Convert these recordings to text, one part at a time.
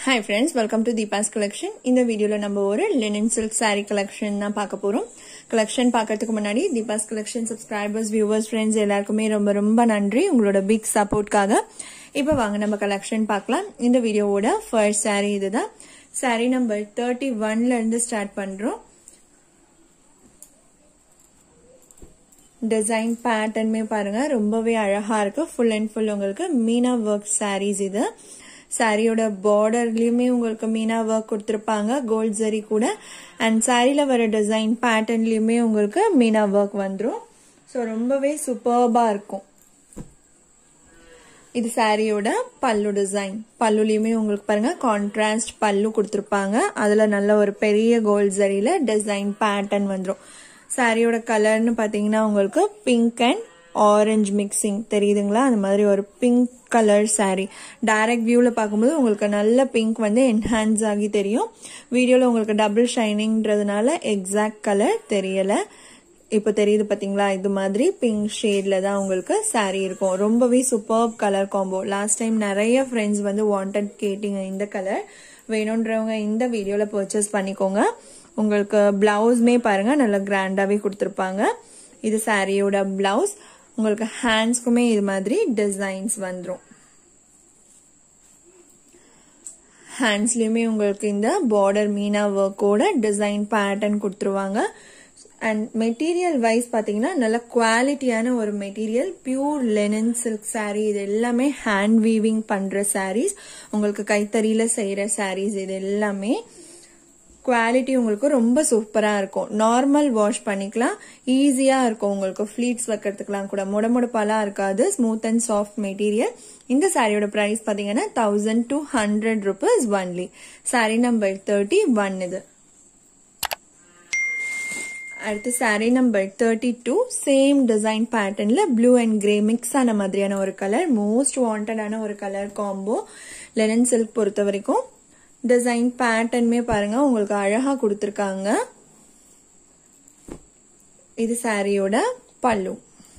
hi friends welcome to Deepa's collection இந்த வீடியோவில் நம்ம ஒரு லினன் சில்க் saree கலெக்ஷன் தான் பார்க்க போகிறோம் கலெக்ஷன் பார்க்கறதுக்கு முன்னாடி Deepa's collection subscribers viewers friends எல்லாருக்குமே ரொம்ப ரொம்ப நன்றி உங்களோட பிக் சப்போர்ட்காக இப்போ வாங்க நம்ம கலெக்ஷன் பார்க்கலாம் இந்த வீடியோவோட ஃபர்ஸ்ட் saree இதுதான் saree நம்பர் தேர்ட்டி ஒன்ல இருந்து ஸ்டார்ட் பண்றோம் டிசைன் பேட்டர்னுமே பாருங்க ரொம்பவே அழகா இருக்கு ஃபுல் அண்ட் ஃபுல் உங்களுக்கு மீனா ஒர்க் சாரீஸ் இது சாரியோட பார்டர்லயுமே உங்களுக்கு மீனா ஒர்க் கொடுத்துருப்பாங்க கோல்ட் ஜரி கூட அண்ட் சாரியில வர டிசைன் பேட்டர்ன்லயுமே உங்களுக்கு மீனா ஒர்க் வந்துடும் ஸோ ரொம்பவே சூப்பர்பா இருக்கும் இது சாரியோட பல்லு டிசைன் பல்லுலயுமே உங்களுக்கு பாருங்க கான்ட்ராஸ்ட் பல்லு கொடுத்துருப்பாங்க அதுல நல்ல ஒரு பெரிய கோல்ட் ஜரியில டிசைன் பேட்டர்ன் வந்துடும் சாரியோட கலர்னு பார்த்தீங்கன்னா உங்களுக்கு பிங்க் அண்ட் ஆரஞ்சு மிக்சிங் தெரியுதுங்களா அந்த மாதிரி ஒரு பிங்க் கலர் சாரீ டைரக்ட் வியூவில் பார்க்கும்போது உங்களுக்கு நல்ல பிங்க் வந்து என்ஹான்ஸ் ஆகி தெரியும் வீடியோவில் உங்களுக்கு டபுள் ஷைனிங்ன்றதுனால எக்ஸாக்ட் கலர் தெரியலை இப்போ தெரியுது பார்த்தீங்களா இது மாதிரி பிங்க் ஷேடில் தான் உங்களுக்கு சாரீ இருக்கும் ரொம்பவே super colour combo last time நிறைய ஃப்ரெண்ட்ஸ் வந்து வாண்டட் கேட்டிங்க இந்த கலர் வேணுன்றவங்க இந்த வீடியோவில் பர்ச்சேஸ் பண்ணிக்கோங்க உங்களுக்கு பிளவுஸ்மே பாருங்க நல்லா கிராண்டாவே கொடுத்துருப்பாங்க இது சாரியோட பிளவுஸ் உங்களுக்கு ஹேண்ட்ஸ்க்குமே இது மாதிரி டிசைன்ஸ் வந்துடும் ஹேண்ட்ஸ்லயுமே உங்களுக்கு இந்த பார்டர் மீனா ஒர்க்கோட டிசைன் பேட்டர்ன் கொடுத்துருவாங்க அண்ட் மெட்டீரியல் வைஸ் பார்த்தீங்கன்னா நல்ல குவாலிட்டியான ஒரு material pure linen silk sari இது எல்லாமே ஹேண்ட் வீவிங் பண்ற சாரீஸ் உங்களுக்கு கைத்தறியில செய்யற சாரீஸ் இது எல்லாமே குவாலிட்டி உங்களுக்கு ரொம்ப சூப்பராக இருக்கும் நார்மல் வாஷ் பண்ணிக்கலாம் ஈஸியாக இருக்கும் உங்களுக்கு ஃப்ளீட்ஸ் வைக்கிறதுக்கெலாம் கூட முட முடப்பாலாம் இருக்காது ஸ்மூத் அண்ட் சாஃப்ட் மெட்டீரியல் இந்த சாரியோட ப்ரைஸ் பார்த்தீங்கன்னா thousand two hundred rupees only sari number thirty one இது அடுத்து sari number thirty two same design பேட்டர்ன்ல ப்ளூ அண்ட் கிரே மிக்ஸ் ஆன மாதிரியான ஒரு கலர் மோஸ்ட் வாண்டடான ஒரு கலர் காம்போ லெனன் சில்க் பொறுத்த வரைக்கும் டிசைன் பேட்டர்னுமே பாருங்க உங்களுக்கு அழகா கொடுத்துருக்காங்க இது சாரியோட பல்லு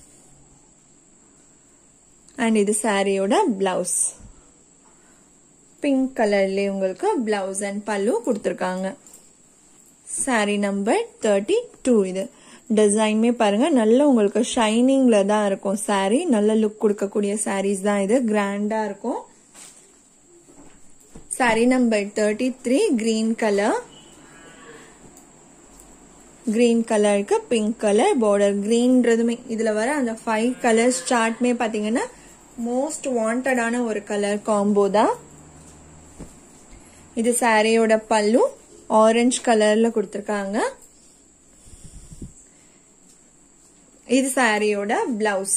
அண்ட் இது சாரியோட பிளவுஸ் பிங்க் கலர்லயே உங்களுக்கு பிளவுஸ் அண்ட் பல்லு கொடுத்துருக்காங்க சாரி நம்பர் தேர்ட்டி டூ இது டிசைனுமே பாருங்க நல்ல உங்களுக்கு ஷைனிங்ல தான் இருக்கும் சாரி நல்ல லுக் கொடுக்கக்கூடிய சாரீஸ் தான் இது கிராண்டா இருக்கும் sari number thirty three green colour green கலருக்கு பிங்க் கலர் பார்டர் கிரீன்றதுமே இதுல வர அந்த ஃபைவ் கலர்ஸ் சார்ட்மே பாத்தீங்கன்னா மோஸ்ட் வாண்டடான ஒரு கலர் காம்போ தான் இது சாரியோட பல்லு ஆரஞ்சு கலர்ல கொடுத்துருக்காங்க இது சாரியோட பிளவுஸ்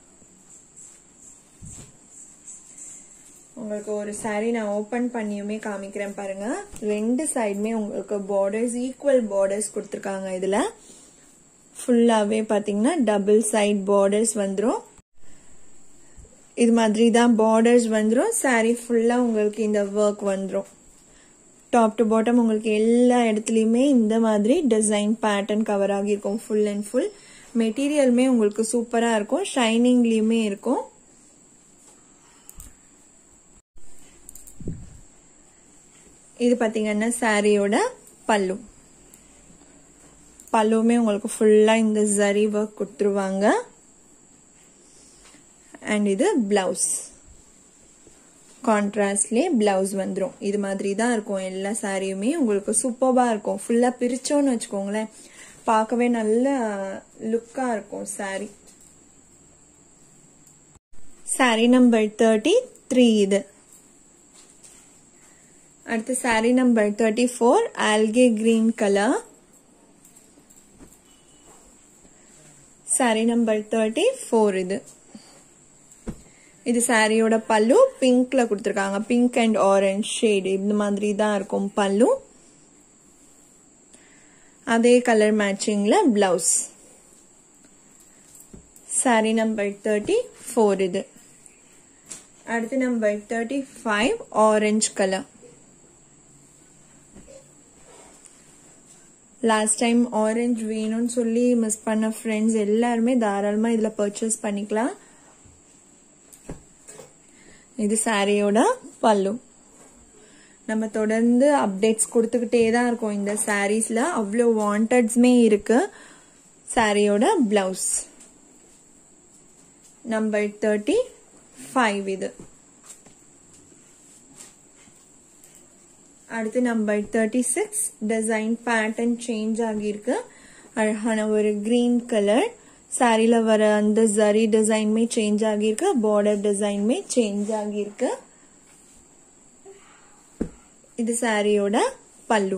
உங்களுக்கு ஒரு சாரீ நான் ஓப்பன் பண்ணியுமே காமிக்கிறேன் பாருங்க ரெண்டு சைடுமே உங்களுக்கு பார்டர்ஸ் ஈக்குவல் பார்டர்ஸ் கொடுத்துருக்காங்க இதுல ஃபுல்லாவே பாத்தீங்கன்னா டபுள் சைட் பார்டர்ஸ் வந்துடும் இது மாதிரி தான் பார்டர்ஸ் வந்துடும் சாரீ ஃபுல்லா உங்களுக்கு இந்த ஒர்க் வந்துடும் டாப் டு பாட்டம் உங்களுக்கு எல்லா இடத்துலையுமே இந்த மாதிரி டிசைன் பேட்டர்ன் கவர் ஆகியிருக்கும் ஃபுல் அண்ட் ஃபுல் மெட்டீரியலுமே உங்களுக்கு சூப்பராக இருக்கும் ஷைனிங்லேயுமே இருக்கும் இது பார்த்தீங்கன்னா சாரியோட பல்லு பல்லுமே உங்களுக்கு ஃபுல்லாக இந்த ஜரி ஒர்க் கொடுத்துருவாங்க அண்ட் இது பிளவுஸ் கான்ட்ராஸ்ட்லேயே பிளவுஸ் வந்துடும் இது மாதிரி தான் இருக்கும் எல்லா சாரியுமே உங்களுக்கு சூப்பராக இருக்கும் ஃபுல்லாக பிரிச்சோன்னு வச்சுக்கோங்களேன் பார்க்கவே நல்ல லுக்காக இருக்கும் sari sari number thirty three இது அடுத்து சாரி நம்பர் தேர்ட்டி ஃபோர் ஆல்கே green colour sari number thirty four இது இது சாரியோட பல்லு பிங்க்ல கொடுத்துருக்காங்க பிங்க் அண்ட் ஆரஞ்ச் ஷேடு இந்த மாதிரி தான் இருக்கும் பல்லு அதே கலர் மேட்சிங்ல blouse sari number thirty four இது அடுத்து number thirty five orange colour last time orange வேணும்னு சொல்லி மிஸ் பண்ண ஃப்ரெண்ட்ஸ் எல்லாருமே தாராளமாக இதில் பர்ச்சேஸ் பண்ணிக்கலாம் இது சாரியோட பல்லு நம்ம தொடர்ந்து அப்டேட்ஸ் கொடுத்துக்கிட்டே தான் இருக்கோம் இந்த சாரீஸில் அவ்வளோ வாண்டட்ஸ்மே இருக்கு சாரியோட பிளவுஸ் நம்பர் தேர்ட்டி ஃபைவ் இது அடுத்து number thirty six design pattern change ஆகியிருக்கு அழகான ஒரு கிரீன் கலர் சாரியில் வர அந்த ஜரி டிசைன்மே சேஞ்ச் ஆகியிருக்கு பார்டர் டிசைன்மே சேஞ்ச் ஆகியிருக்கு இது சாரியோட பல்லு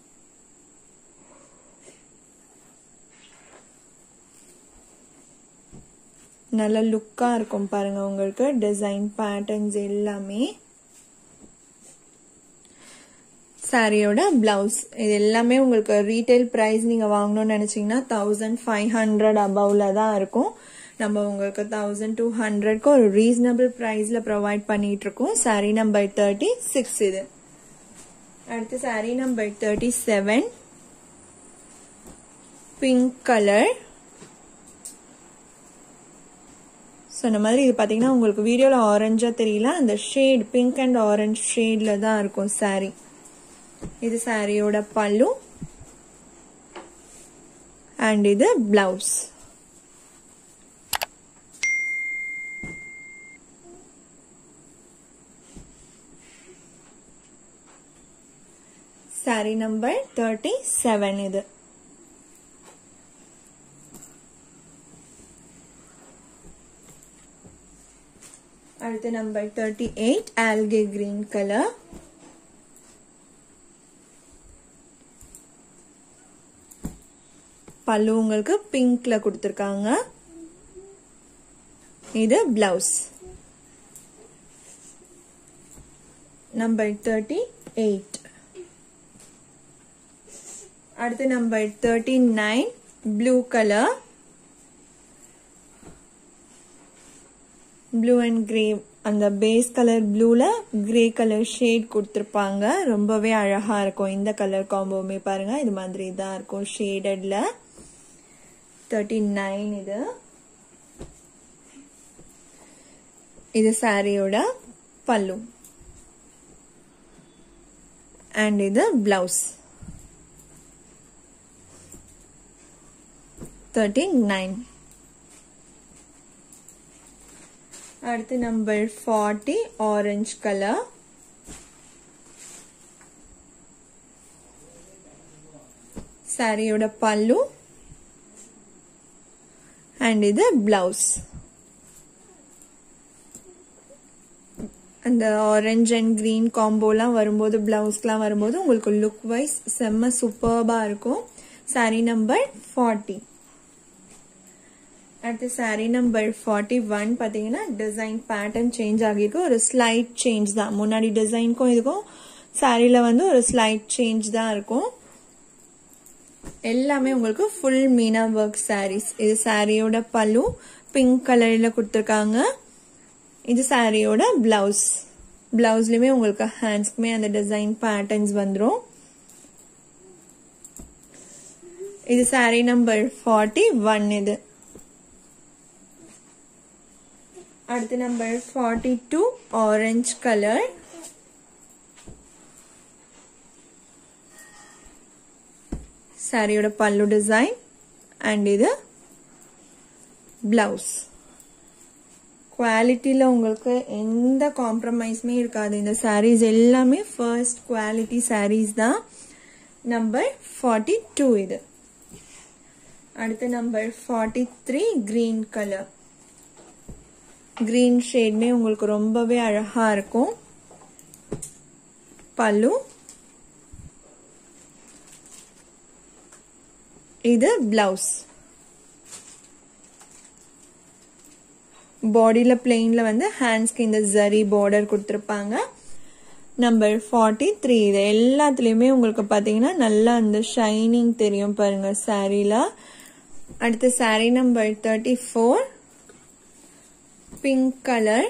நல்ல லுக்காக இருக்கும் பாருங்க உங்களுக்கு டிசைன் பேட்டர்ன்ஸ் எல்லாமே சாரியோட பிளவுஸ் இது எல்லாமே உங்களுக்கு ரீட்டைல் ப்ரைஸ் நீங்கள் வாங்கணும்னு நினச்சிங்கன்னா தௌசண்ட் ஃபைவ் ஹண்ட்ரட் அபவ்ல தான் இருக்கும் நம்ம உங்களுக்கு தௌசண்ட் டூ ஹண்ட்ரட்க்கு ஒரு ரீசனபிள் ப்ரைஸில் ப்ரொவைட் பண்ணிட்டு இருக்கோம் சாரி நம்பர் தேர்ட்டி சிக்ஸ் இது அடுத்து sari number thirty seven pink colour சொன்ன மாதிரி இது பார்த்தீங்கன்னா உங்களுக்கு வீடியோவில் ஆரஞ்சாக தெரியல அந்த ஷேட் பிங்க் அண்ட் ஆரஞ்ச் ஷேடில் தான் இருக்கும் சாரி இது சாரியோட பல்லு அண்ட் இது blouse sari number thirty seven இது அடுத்து நம்பர் தேர்ட்டி எயிட் ஆல்கே கிரீன் கலர் பல்லு உங்களுக்கு பிங்க்ல கொடுத்துருக்காங்க இது பிளவுஸ் நம்பர் தேர்ட்டி எயிட் அடுத்து number thirty nine blue colour blue and grey அந்த பேஸ் கலர் ப்ளூல கிரே கலர் ஷேட் கொடுத்துருப்பாங்க ரொம்பவே அழகா இருக்கும் இந்த கலர் காம்போவுமே பாருங்க இது மாதிரி தான் இருக்கும் ஷேடட்ல தேர்ட்டி நைன் இது இது சாரியோட பல்லு அண்ட் இது பிளவுஸ் தேர்ட்டி நைன் அடுத்து நம்பர் ஃபார்ட்டி ஆரஞ்சு கலர் சாரியோட பல்லு அண்ட் இது பிளவுஸ் அந்த ஆரஞ்ச் அண்ட் கிரீன் காம்போலாம் வரும்போது பிளவுஸ்க்குலாம் வரும்போது உங்களுக்கு லுக் வைஸ் செம்ம சூப்பர்பாக இருக்கும் சாரி நம்பர் ஃபார்ட்டி அடுத்து சாரி நம்பர் ஃபார்ட்டி ஒன் பார்த்தீங்கன்னா டிசைன் பேட்டர்ன் சேஞ்ச் ஆகியிருக்கு ஒரு ஸ்லைட் சேஞ்ச் தான் முன்னாடி டிசைனுக்கும் இதுக்கும் சாரியில் வந்து ஒரு ஸ்லைட் சேஞ்ச் தான் இருக்கும் எல்லாமே உங்களுக்கு ஃபுல் மீனா ஒர்க் சாரீஸ் இது சாரியோட பல்லு பிங்க் கலரில் கொடுத்துருக்காங்க இது சாரியோட பிளவுஸ் பிளவுஸ்லையுமே உங்களுக்கு ஹேண்ட்ஸ்க்குமே அந்த டிசைன் பேட்டர்ன்ஸ் வந்துடும் இது சாரி நம்பர் ஃபார்ட்டி ஒன் இது அடுத்து number forty two orange colour சாரியோட பல்லு டிசைன் அண்ட் இது பிளவுஸ் குவாலிட்டியில் உங்களுக்கு எந்த காம்ப்ரமைஸுமே இருக்காது இந்த சாரீஸ் எல்லாமே ஃபர்ஸ்ட் குவாலிட்டி சாரீஸ் தான் நம்பர் ஃபார்ட்டி டூ இது அடுத்த number forty three green colour green ஷேட்மே உங்களுக்கு ரொம்பவே அழகா இருக்கும் பல்லு இது பிளவுஸ் பாடியில் பிளெயினில் வந்து ஹேண்ட்ஸ்க்கு இந்த ஜரி பார்டர் கொடுத்துருப்பாங்க நம்பர் ஃபார்ட்டி த்ரீ இது எல்லாத்துலேயுமே உங்களுக்கு பார்த்தீங்கன்னா நல்லா அந்த ஷைனிங் தெரியும் பாருங்க சாரியில் அடுத்து sari number thirty four pink colour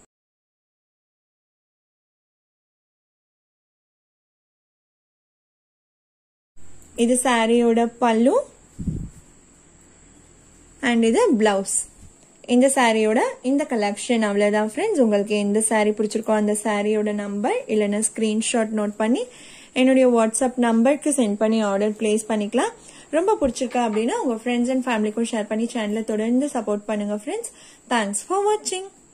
இது சாரியோட பல்லு அண்ட் இது பிளவுஸ் இந்த சாரியோட இந்த கலெக்ஷன் அவ்வளோதான் ஃப்ரெண்ட்ஸ் உங்களுக்கு எந்த சாரீ பிடிச்சிருக்கோ அந்த சாரியோட நம்பர் இல்லைன்னா ஸ்க்ரீன்ஷாட் நோட் பண்ணி என்னுடைய வாட்ஸ்அப் நம்பருக்கு சென்ட் பண்ணி ஆர்டர் பிளேஸ் பண்ணிக்கலாம் ரொம்ப பிடிச்சிருக்கா அப்படின்னா உங்கள் ஃப்ரெண்ட்ஸ் அண்ட் ஃபேமிலிக்கும் ஷேர் பண்ணி சேனலை தொடர்ந்து சப்போர்ட் பண்ணுங்கள் ஃப்ரெண்ட்ஸ் தேங்க்ஸ் ஃபார் வாட்சிங்